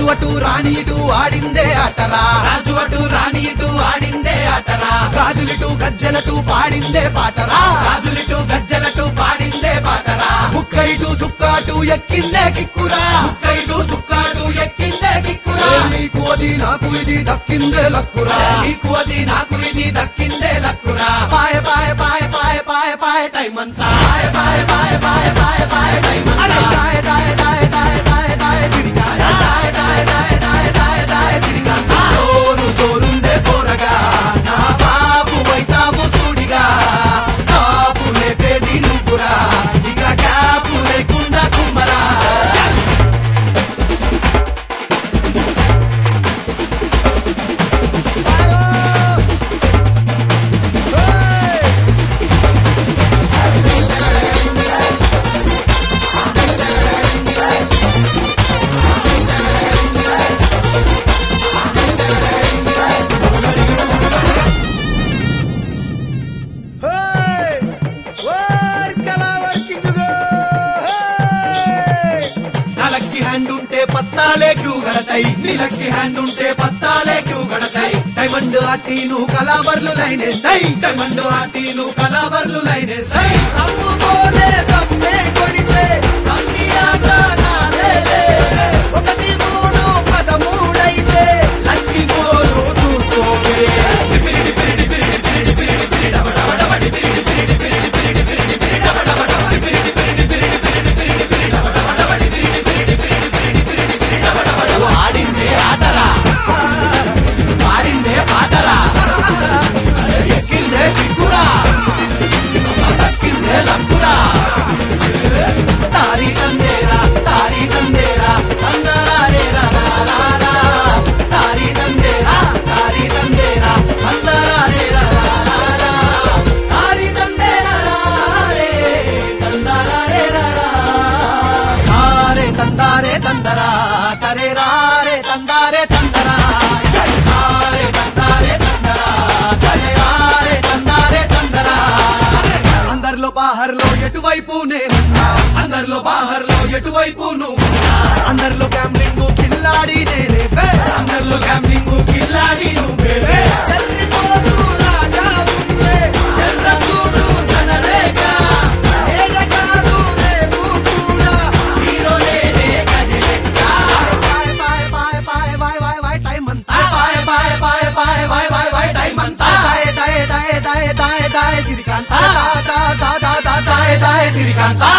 అటు రాణి ఇటు ఆడిందే ఆటరా రాజు అటు రాణి ఇటు ఆడిందే ఆటరా గాజులిటు గజ్జలటు పాడిందే పాటరా రాజులిటు గజ్జలటు పాడిందే పాటరా ముక్క ఇటు సుక్కాటు ఎక్కిందే కిక్కురా ముక్కైటు సుక్కాటు ఎక్కిందే కిక్కురా నీకు అది నాకు ఇది దక్కిందే లక్కురా నీకు అది నాకు ఇది దక్కిందే లక్కురా పాయ పాయ పాయ పాయ పాయ పాయ టైం అంతా పాయ పాయ పాయ పాయ పాయ పాయ టైం అరే దాయ దాయ దాయ దాయ దాయ దాయ సిరికాయ దాయ దాయ దాయ దాయ దాయ దాయ సిరికాంత జోరు జోరుందే పోరగా నా బాబు వైతావు సూడిగా కాపు లేపేది నువ్వురా ఇక క్యాపు లేకుండా కుమ్మరా నా లక్కీ హ్యాండ్ ఉంటే పత్తాలే క్యూ గడతాయి నీ లక్కీ హ్యాండ్ ఉంటే పత్తాలే క్యూ గడతాయి డైమండ్ ఆటీలు కలాబర్లు లైనేస్తాయి డైమండ్ ఆటీలు కలాబర్లు లైనేస్తాయి రమ్ముకోలే దమ్మే కొడితే కమ్మి ఆట నాదేలే. ఒకటి మూడు పదమూడైతే లక్కీ ఫోరు చూసుకోకే ఆడిందే ఆటరా పాడిందే పాటరా ఎక్కిందే కిక్కురా దక్కిందే లక్కురా తారీ తందేరా తారీ తందేరా అందరారేరా రారా తారీ తందేరా తారీ తందేరా అందరారేరా రారా తారీ తందేరా రే తందరారేరా సారే తందారే తందరా తరే రారే తందారే తందరా సారే తందారే తందరా తరే రారే తందారే తందరా అందరిలో బాహర్లో ఎటువైపు నేనున్నా అందరిలో బాహర్లో ఎటువైపు నువ్వు అందరిలో గ్యామ్లింగ్ కిల్లాడి నేనే బే. అందరిలో గ్యామ్లింగ్ కిల్లాడి నువ్వేవే చెర్రిపోతూ రాగా ఉందే, చెర్రచూడు జనరేఖ. ఏడకాదు రేపు కూడా. హీరో లేనే గది లెక్క పాయ్ పాయ్ పాయ్ పాయ్ పాయ్ పాయ్ పాయ్ టైం అంతా. పాయ పాయ పాయ పాయ పాయ పాయ పాయ టైం అంతా దాయే దాయే దాయే దాయే దాయే దాయే సిరికాంత. దా దా దా దా దా దాయే దాయే సిరికాంత.